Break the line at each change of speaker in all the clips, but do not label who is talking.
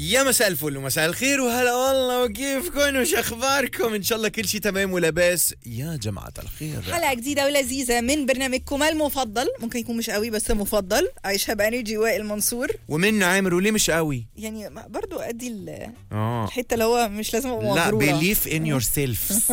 يا مساء الفل ومساء الخير وهلا والله وكيفكم وش اخباركم ان شاء الله كل شيء تمام ولاباس يا جماعه الخير
حلقة جديدة ولذيذة من برنامجكم المفضل ممكن يكون مش قوي بس مفضل عايشها بانرجي وائل منصور
ومنه عامر وليه مش قوي
يعني برضو ادي ال-
اه
الحتة اللي هو مش لازم ابقى
لا
مغرورة
بليف ان يور سيلف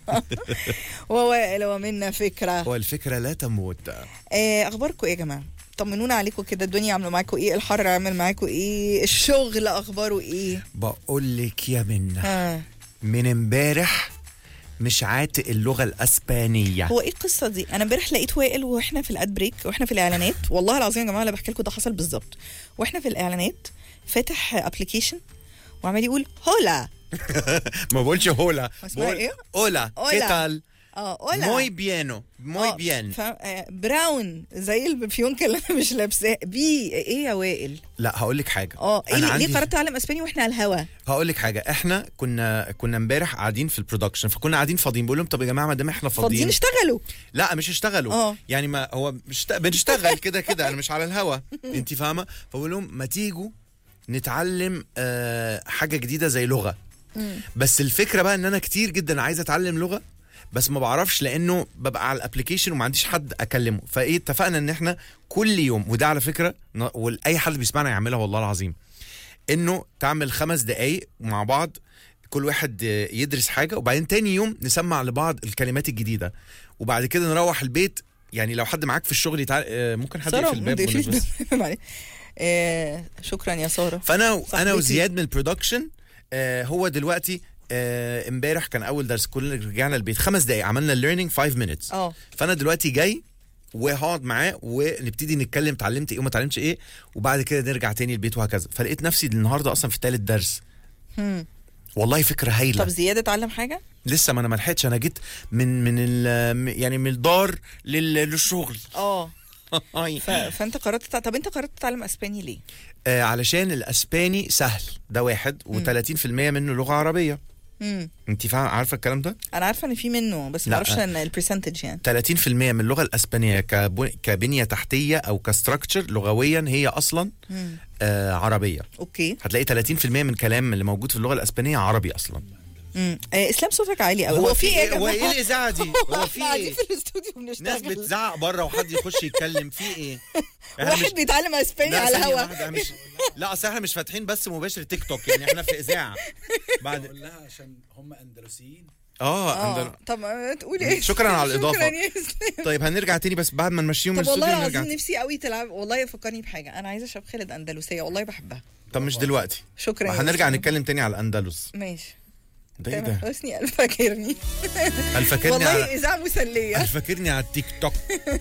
ووائل ومنا فكرة
والفكره لا تموت
آه، اخباركم ايه يا جماعة طمنونا عليكم كده الدنيا عامله معاكم ايه الحر عامل معاكم ايه الشغل اخباره ايه
بقول لك يا منه
آه.
من امبارح مش عاتق اللغه الاسبانيه
هو ايه القصه دي انا امبارح لقيت وائل واحنا في الاد بريك واحنا في الاعلانات والله العظيم يا جماعه اللي بحكي لكم ده حصل بالظبط واحنا في الاعلانات فاتح ابلكيشن وعمال يقول هولا
ما بقولش هولا
اسمها
بقول
إيه؟
اولا
هولا.
كيتال
اه هولا
موي بيانو موي
آه،
بيان
ف- آه، براون زي الفيونكه اللي انا مش لابساه بي ايه يا وائل
لا هقول لك حاجه
اه ايه
أنا
ليه
عندي-
قررت اتعلم اسباني واحنا على الهوا
هقول لك حاجه احنا كنا كنا امبارح قاعدين في البرودكشن فكنا قاعدين فاضيين بقول لهم طب يا جماعه ما دام احنا
فاضيين
فاضيين
اشتغلوا
لا مش اشتغلوا
اه.
يعني ما هو مش بنشتغل كده كده انا مش على الهوا انت فاهمه فبقول لهم ما تيجوا نتعلم آه حاجه جديده زي لغه بس الفكره بقى ان انا كتير جدا عايز اتعلم لغه بس ما بعرفش لانه ببقى على الابلكيشن وما عنديش حد اكلمه فايه اتفقنا ان احنا كل يوم وده على فكره ن- واي حد بيسمعنا يعملها والله العظيم انه تعمل خمس دقايق مع بعض كل واحد آه، يدرس حاجه وبعدين تاني يوم نسمع لبعض الكلمات الجديده وبعد كده نروح البيت يعني لو حد معاك في الشغل يتع... آه، ممكن حد
ساره
يقفل الباب
ما تقفليش
ولا بس.
الباب. معلش. آه، شكرا يا ساره
فانا انا
صاحبتي.
وزياد من البرودكشن آه هو دلوقتي آه، امبارح كان اول درس كلنا رجعنا البيت خمس دقايق عملنا الليرنينج 5 minutes
اه
فانا دلوقتي جاي وهقعد معاه ونبتدي نتكلم اتعلمت ايه وما اتعلمتش ايه وبعد كده نرجع تاني البيت وهكذا فلقيت نفسي النهارده اصلا في ثالث درس
هم.
والله فكره هايله
طب زياد اتعلم حاجه
لسه ما انا ما لحقتش انا جيت من من ال يعني من الدار لل- للشغل
اه ف... فانت قررت تتع- طب انت قررت تتعلم اسباني ليه
آه علشان الاسباني سهل ده واحد و30% منه لغه عربيه
امم
انت فاهم عارفه الكلام ده
انا عارفه ان في منه بس ما
لا.
اعرفش ان البرسنتج يعني
30% من اللغه الاسبانيه كبو- كبنيه تحتيه او كستراكشر لغويا هي اصلا
مم.
آه عربيه
اوكي
هتلاقي 30% من كلام اللي موجود في اللغه الاسبانيه عربي اصلا
امم آه اسلام صوتك عالي قوي هو في ايه يا
هو ايه
جماعه
الاذاعه دي هو
احنا
في
قاعدين
ايه
في الاستوديو
ناس
بنشتغل
بتزعق بره وحد يخش يتكلم في ايه إحنا
واحد
مش-
بيتعلم اسباني
لا،
على
ثانية
الهوا
واحدة، مش لا اصل احنا مش فاتحين بس مباشر تيك توك يعني احنا في اذاعه بعد
بقول لها عشان هم اندلسيين
اه
اه
عندنا
طب ما تقول ايه
شكراً على الإضافة.
شكرا يا اسلام
طيب هنرجع تاني بس بعد ما نمشيهم من
طب والله
الاستوديو
العظيم
نرجع
نفسي قوي تلعب والله فكرني بحاجه انا عايزه اشرب خالد اندلسيه والله بحبها
طب مش دلوقتي
شكرا
ما
يا
هنرجع
إسلام.
نتكلم تاني على الاندلس
ماشي
ده ايه
تامر
ده؟
حسني فاكرني
هل فاكرني
والله
على
اذاعه مسليه
هل فاكرني على التيك توك